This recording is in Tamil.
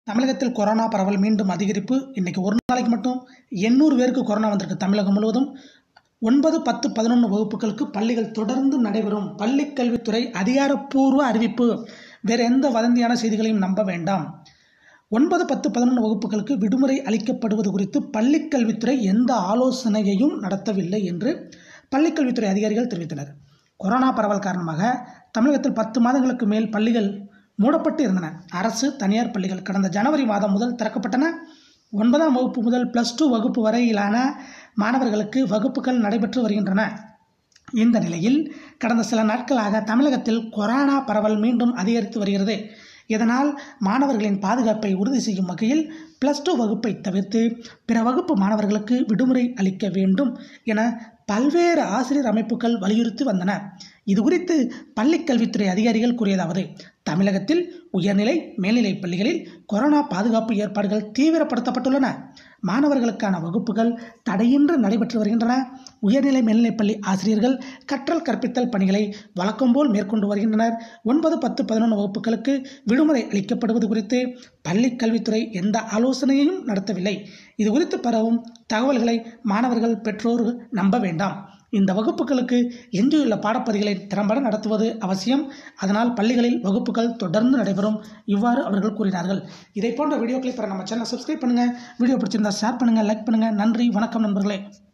தமிழகத்தில் கொரோனா பரவல் மீண்டும் அதிகரிப்பு இன்னைக்கு ஒரு நாளைக்கு மட்டும் எண்ணூறு பேருக்கு கொரோனா வந்திருக்கு தமிழகம் முழுவதும் ஒன்பது பத்து பதினொன்று வகுப்புகளுக்கு பள்ளிகள் தொடர்ந்து நடைபெறும் பள்ளிக் கல்வித்துறை அதிகாரப்பூர்வ அறிவிப்பு வேறு எந்த வதந்தியான செய்திகளையும் நம்ப வேண்டாம் ஒன்பது பத்து பதினொன்று வகுப்புகளுக்கு விடுமுறை அளிக்கப்படுவது குறித்து பள்ளிக் கல்வித்துறை எந்த ஆலோசனையையும் நடத்தவில்லை என்று பள்ளிக் கல்வித்துறை அதிகாரிகள் தெரிவித்தனர் கொரோனா பரவல் காரணமாக தமிழகத்தில் பத்து மாதங்களுக்கு மேல் பள்ளிகள் மூடப்பட்டு இருந்தன அரசு தனியார் பள்ளிகள் கடந்த ஜனவரி மாதம் முதல் திறக்கப்பட்டன ஒன்பதாம் வகுப்பு முதல் ப்ளஸ் டூ வகுப்பு வரையிலான மாணவர்களுக்கு வகுப்புகள் நடைபெற்று வருகின்றன இந்த நிலையில் கடந்த சில நாட்களாக தமிழகத்தில் கொரோனா பரவல் மீண்டும் அதிகரித்து வருகிறது இதனால் மாணவர்களின் பாதுகாப்பை உறுதி செய்யும் வகையில் ப்ளஸ் டூ வகுப்பை தவிர்த்து பிற வகுப்பு மாணவர்களுக்கு விடுமுறை அளிக்க வேண்டும் என பல்வேறு ஆசிரியர் அமைப்புகள் வலியுறுத்தி வந்தன இது குறித்து பள்ளிக் கல்வித்துறை அதிகாரிகள் கூறியதாவது தமிழகத்தில் உயர்நிலை மேல்நிலைப் பள்ளிகளில் கொரோனா பாதுகாப்பு ஏற்பாடுகள் தீவிரப்படுத்தப்பட்டுள்ளன மாணவர்களுக்கான வகுப்புகள் தடையின்றி நடைபெற்று வருகின்றன உயர்நிலை மேல்நிலைப்பள்ளி ஆசிரியர்கள் கற்றல் கற்பித்தல் பணிகளை வழக்கம்போல் மேற்கொண்டு வருகின்றனர் ஒன்பது பத்து பதினொன்று வகுப்புகளுக்கு விடுமுறை அளிக்கப்படுவது குறித்து பள்ளிக் கல்வித்துறை எந்த ஆலோசனையையும் நடத்தவில்லை இது குறித்து பரவும் தகவல்களை மாணவர்கள் பெற்றோர் நம்ப வேண்டாம் இந்த வகுப்புகளுக்கு எஞ்சியுள்ள பாடப்பகுதிகளை திறம்பட நடத்துவது அவசியம் அதனால் பள்ளிகளில் வகுப்புகள் தொடர்ந்து நடைபெறும் இவ்வாறு அவர்கள் கூறினார்கள் இதை போன்ற வீடியோக்களை பெற நம்ம சேனல் சப்ஸ்கிரைப் பண்ணுங்கள் வீடியோ பிடிச்சிருந்தா ஷேர் பண்ணுங்கள் லைக் பண்ணுங்கள் நன்றி வணக்கம் நண்பர்களே